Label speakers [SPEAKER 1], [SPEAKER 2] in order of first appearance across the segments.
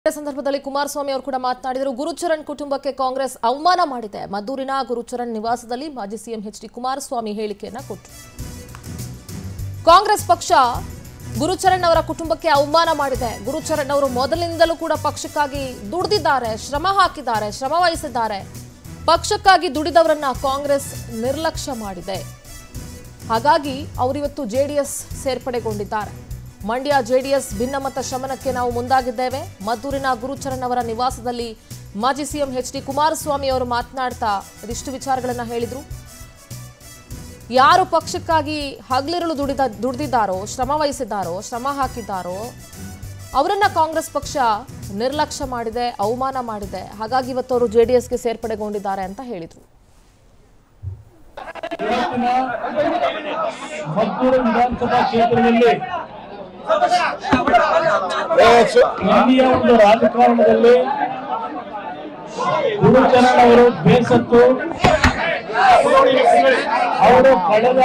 [SPEAKER 1] ಇದೇ ಸಂದರ್ಭದಲ್ಲಿ ಕುಮಾರಸ್ವಾಮಿ ಅವರು ಕೂಡ ಮಾತನಾಡಿದರು ಗುರುಚರಣ್ ಕುಟುಂಬಕ್ಕೆ ಕಾಂಗ್ರೆಸ್ ಅವಮಾನ ಮಾಡಿದೆ ಮದ್ದೂರಿನ ಗುರುಚರಣ್ ನಿವಾಸದಲ್ಲಿ ಮಾಜಿ ಸಿಎಂ ಎಚ್ ಡಿ ಕುಮಾರಸ್ವಾಮಿ ಹೇಳಿಕೆಯನ್ನ ಕೊಟ್ಟರು ಕಾಂಗ್ರೆಸ್ ಪಕ್ಷ ಗುರುಚರಣ್ ಅವರ ಕುಟುಂಬಕ್ಕೆ ಅವಮಾನ ಮಾಡಿದೆ ಗುರುಚರಣ್ ಅವರು ಮೊದಲಿನಿಂದಲೂ ಕೂಡ ಪಕ್ಷಕ್ಕಾಗಿ ದುಡಿದಿದ್ದಾರೆ ಶ್ರಮ ಹಾಕಿದ್ದಾರೆ ಶ್ರಮ ವಹಿಸಿದ್ದಾರೆ ಪಕ್ಷಕ್ಕಾಗಿ ದುಡಿದವರನ್ನ ಕಾಂಗ್ರೆಸ್ ನಿರ್ಲಕ್ಷ್ಯ ಮಾಡಿದೆ ಹಾಗಾಗಿ ಅವರಿವತ್ತು ಜೆಡಿಎಸ್ ಸೇರ್ಪಡೆಗೊಂಡಿದ್ದಾರೆ ಮಂಡ್ಯ ಜೆಡಿಎಸ್ ಭಿನ್ನಮತ ಶಮನಕ್ಕೆ ನಾವು ಮುಂದಾಗಿದ್ದೇವೆ ಮದ್ದೂರಿನ ಗುರುಚರಣ್ ಅವರ ನಿವಾಸದಲ್ಲಿ ಮಾಜಿ ಸಿಎಂ ಎಚ್ ಡಿ ಕುಮಾರಸ್ವಾಮಿ ಅವರು ಮಾತನಾಡ್ತಾ ಇದಿಷ್ಟು ವಿಚಾರಗಳನ್ನ ಹೇಳಿದ್ರು ಯಾರು ಪಕ್ಷಕ್ಕಾಗಿ ಹಗಲಿರುಳು ದುಡಿದ ದುಡಿದಿದ್ದಾರೋ ಶ್ರಮ ವಹಿಸಿದ್ದಾರೋ ಶ್ರಮ ಹಾಕಿದ್ದಾರೋ ಅವರನ್ನ ಕಾಂಗ್ರೆಸ್ ಪಕ್ಷ ನಿರ್ಲಕ್ಷ್ಯ ಮಾಡಿದೆ ಅವಮಾನ ಮಾಡಿದೆ ಹಾಗಾಗಿ ಇವತ್ತು ಅವರು ಜೆಡಿಎಸ್ಗೆ ಸೇರ್ಪಡೆಗೊಂಡಿದ್ದಾರೆ ಅಂತ ಹೇಳಿದ್ರು
[SPEAKER 2] ಇವತ್ತಿನ ಮದ್ದೂರು ವಿಧಾನಸಭಾ ಕ್ಷೇತ್ರದಲ್ಲಿ ಇಲ್ಲಿಯ ಒಂದು ರಾಜಕಾರಣದಲ್ಲಿ ಗುರುಚರಣ್ ಅವರು ಬೇಸತ್ತು ಅವರು ಕಳೆದ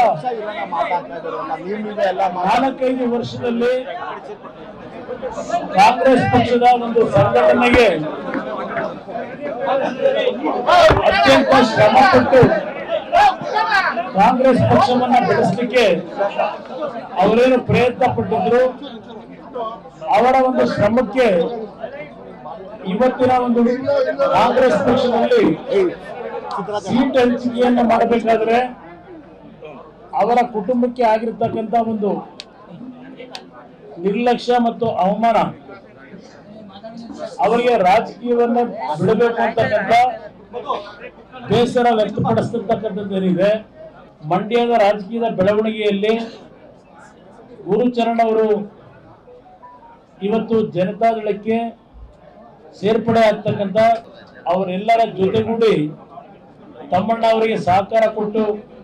[SPEAKER 2] ನಾಲ್ಕೈದು ವರ್ಷದಲ್ಲಿ ಕಾಂಗ್ರೆಸ್ ಪಕ್ಷದ ಒಂದು ಸಂಘಟನೆಗೆ ಅತ್ಯಂತ ಶ್ರಮ ಪಟ್ಟು ಕಾಂಗ್ರೆಸ್ ಪಕ್ಷವನ್ನ ಬೆಳೆಸಲಿಕ್ಕೆ ಅವರೇನು ಪ್ರಯತ್ನ ಪಟ್ಟಿದ್ರು ಅವರ ಒಂದು ಶ್ರಮಕ್ಕೆ ಇವತ್ತಿನ ಒಂದು ಕಾಂಗ್ರೆಸ್ ಪಕ್ಷದಲ್ಲಿ ಸೀಟ್ ಹಂಚಿಕೆಯನ್ನ ಮಾಡಬೇಕಾದ್ರೆ ಅವರ ಕುಟುಂಬಕ್ಕೆ ಆಗಿರ್ತಕ್ಕಂಥ ಒಂದು ನಿರ್ಲಕ್ಷ್ಯ ಮತ್ತು ಅವಮಾನ ಅವರಿಗೆ ರಾಜಕೀಯವನ್ನ ಬಿಡಬೇಕು ಅಂತಕ್ಕಂಥ ಬೇಸರ ವ್ಯಕ್ತಪಡಿಸ್ತಕ್ಕಂಥದ್ದೇನಿದೆ ಮಂಡ್ಯದ ರಾಜಕೀಯದ ಬೆಳವಣಿಗೆಯಲ್ಲಿ ಗುರುಚರಣ್ ಅವರು ಇವತ್ತು ಜನತಾದಳಕ್ಕೆ ಸೇರ್ಪಡೆ ಆಗ್ತಕ್ಕಂಥ ಅವರೆಲ್ಲರ ಜೊತೆಗೂಡಿ ತಮ್ಮಣ್ಣ ಅವರಿಗೆ ಸಹಕಾರ ಕೊಟ್ಟು